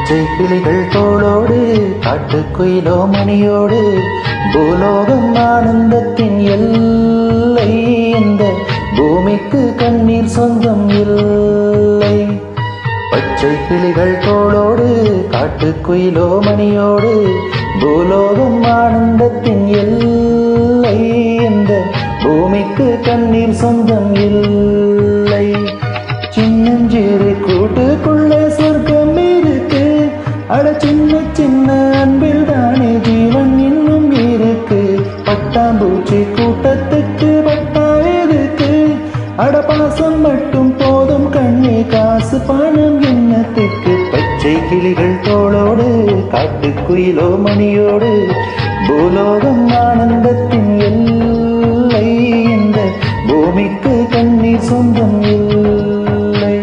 பச்சை கிளிகள் தோளோடு காட்டுக்குயிலோ மணியோடு பூலோகம் ஆனந்தத்தின் எல்லை இந்த பூமிக்கு கண்ணீர் சொந்தம் இல்லை பச்சை கிளிகள் தோளோடு காட்டுக்குயிலோ மணியோடு பூலோகம் ஆனந்தத்தின் எல்லை இந்த பூமிக்கு கண்ணீர் சொந்தம் இல்லை சின்னஞ்சிறு கூட்டுக்குள்ள சொர்க்கம் இருக்கு அட சின்ன சின்ன அன்பில் தானே ஜீவன் இன்னும் இருக்கு பட்டாம்பூச்சி கூட்டத்துக்கு பட்டா எதுக்கு அட பாசம் மட்டும் போதும் கண்ணே காசு பணம் எண்ணத்துக்கு பச்சை கிளிகள் தோளோடு காட்டுக்குயிலோ மணியோடு பூலோகம் ஆனந்தத்தின் எல்லை இந்த பூமிக்கு கண்ணீர் சொந்தம் இல்லை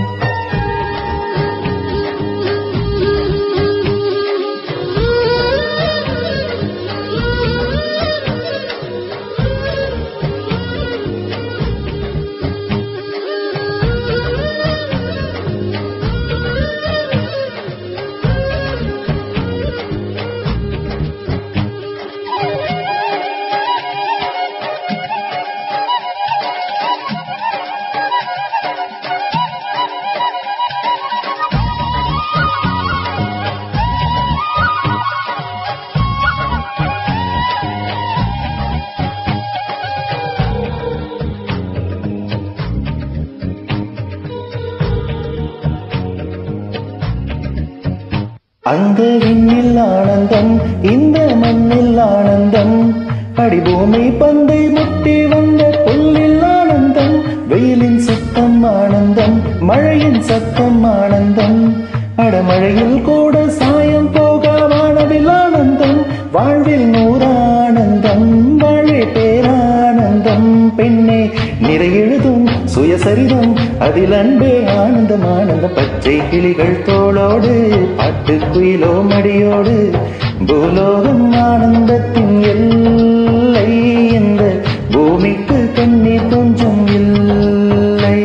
அந்த விண்ணில் ஆனந்தம் இந்த மண்ணில் ஆனந்தம் அடிபூமி பந்தை முட்டி வந்த புல்லில் ஆனந்தம் வெயிலின் சுத்தம் ஆனந்தம் மழையின் சத்தம் ஆனந்தம் அடமழையில் கூட சாயம் போக வானவில் ஆனந்தம் வாழ்வில் நூறானந்தம் வாழே பேரானந்தம் பெண்ணே நிறை எழுதும் சுயசரிதம் அதில் அன்பே ஆனந்தம் ஆனந்தம் பச்சை கிளிகள் தோளோடு பாட்டுக்குயிலோ மடியோடு பூலோகம் ஆனந்தத்தின் எல்லை இந்த பூமிக்கு கண்ணீர் கொஞ்சம் இல்லை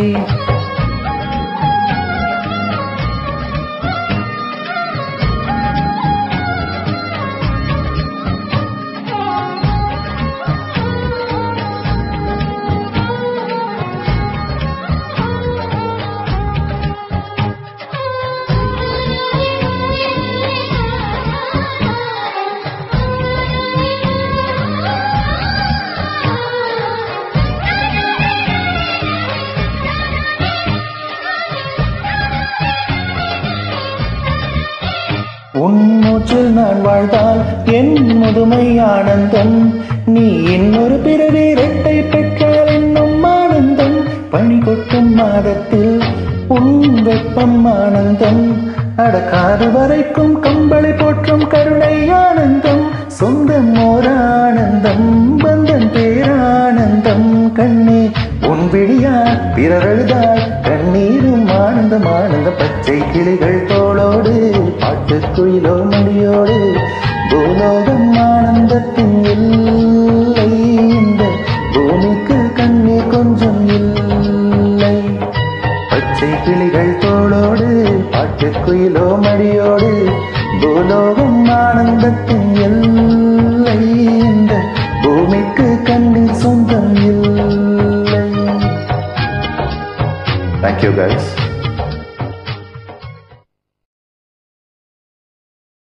உன் மூச்சில் நான் வாழ்ந்தால் என் முதுமை ஆனந்தம் நீ இன்னொரு பிறவி இரட்டை பெற்றால் என்னும் ஆனந்தம் பனி கொட்டும் மாதத்தில் உன் வெப்பம் ஆனந்தம் அடக்காது வரைக்கும் கம்பளை போற்றும் கருணை ஆனந்தம் சொந்தம் ஓர் ஆனந்தம் பந்தன் பேரானந்தம் கண்ணே உன் விழியா பிறர் அழுதால் கண்ணீரும் ஆனந்தம் ஆனந்த பச்சை கிளிகள் தோளோடு பாட்டுக்குயிலோ மடியோடு பூலோகம் ஆனந்தத்தின் இல்லை இந்த பூமிக்கு கண்ணீர் கொஞ்சம் இல்லை பச்சை கிளிகள் தோளோடு பாட்டுக்குயிலோ மடியோடு பூலோகம் ஆனந்தத்தின் எல்லை இந்த பூமிக்கு கண்ணீர் சொந்தம் இல்லை தேங்க்யூ guys